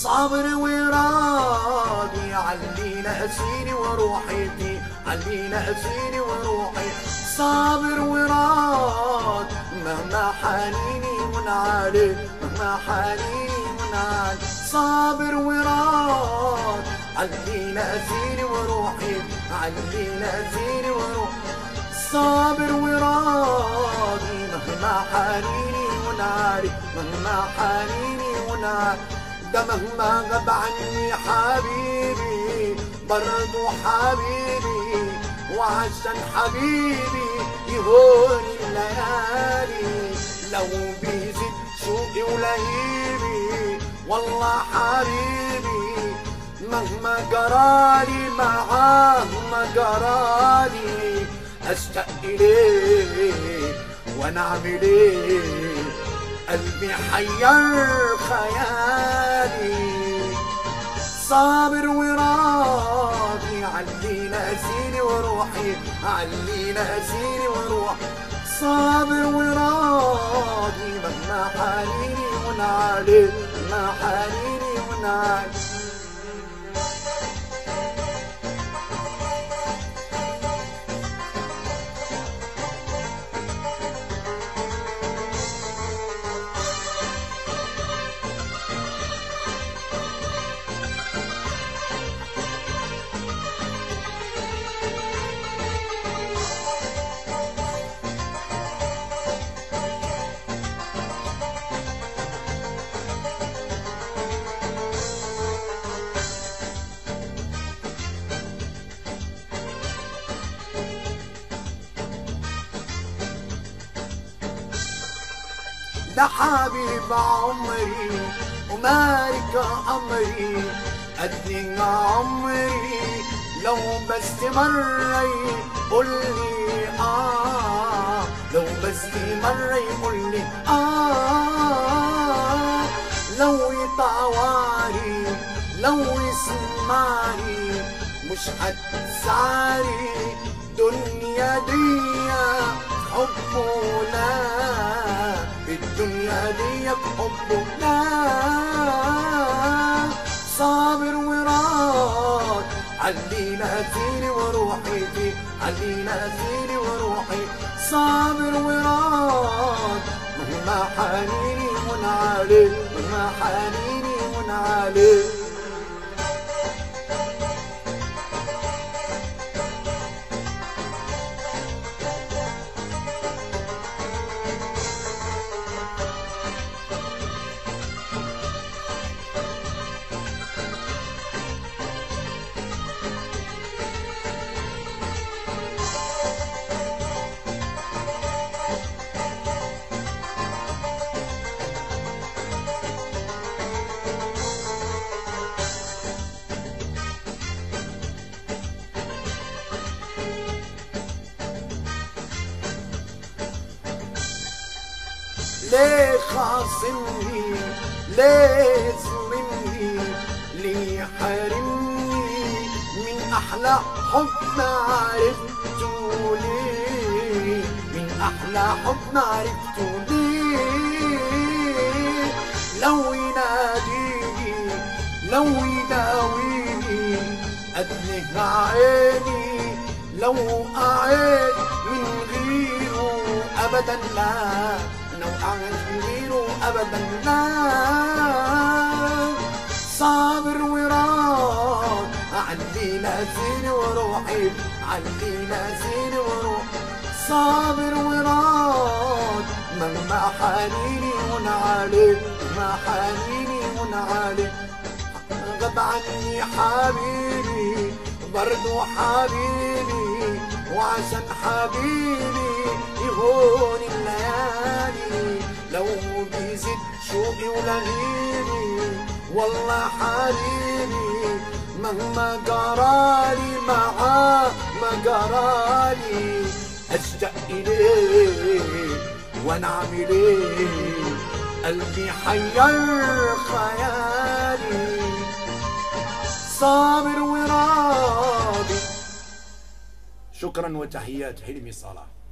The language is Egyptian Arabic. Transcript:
صابر وراضي علينا اسيري وروحي فيه علينا اسيري وروحي صابر وراد مهما حنيني ونعالي مهما حنيني ونعالي صابر وراد علينا اسيري وروحي علينا اسيري وروحي صابر وراضي مهما حنيني ونعالي مهما حنيني ونعالي ده مهما غاب عني حبيبي برضو حبيبي وعشان حبيبي يهون الليالي لو بيزيد شوقي ولهيبي والله حبيبي مهما جرالي معاه ما جرالي اشتاق اليه وانا اعمل ايه قلبي حير خيالي صابر وراضي علينا اسيري وروحي علينا اسيري وروحي صابر وراضي مهما حنيني ونعالي مهما حنيني ونعالي ده حبيب عمري ومالك أمري قد عمري لو بس مرة يقول لي آه لو بس مرة يقول لي آه لو يطواري لو يسمعني مش هتسعري دنيا دي حبه لا الدنيا دي بحبه لا صابر وراد علينا اسيري وروحي فيه علينا اسيري وروحي صابر وراد مهما حنيني ونعالي مهما حنيني ونعالي ليه خاصمني ليه ظلمني ليه حارمني من احلى حب ما عرفته ليه من احلى حب ما عرفته ليه لو يناديني لو يداويني ادنه عيني لو قعد من غيره ابدا لا لو قعد من غيره ابدا لا صابر وراد علينا سيري وروحي علينا سيري وروحي صابر وراد مهما حنيني ونعالي ما حنيني ونعالي غاب عني حبيبي برضو حبيبي وعشان حبيبي يهون الليالي لو بيزيد شوقي ولهيبي والله حبيبي مهما جرالي معاه ما جرالي اشتاق اليه وانا اعمل ايه قلبي حير خيالي صابر وراضي شكرا وتحيات حلمي صلاح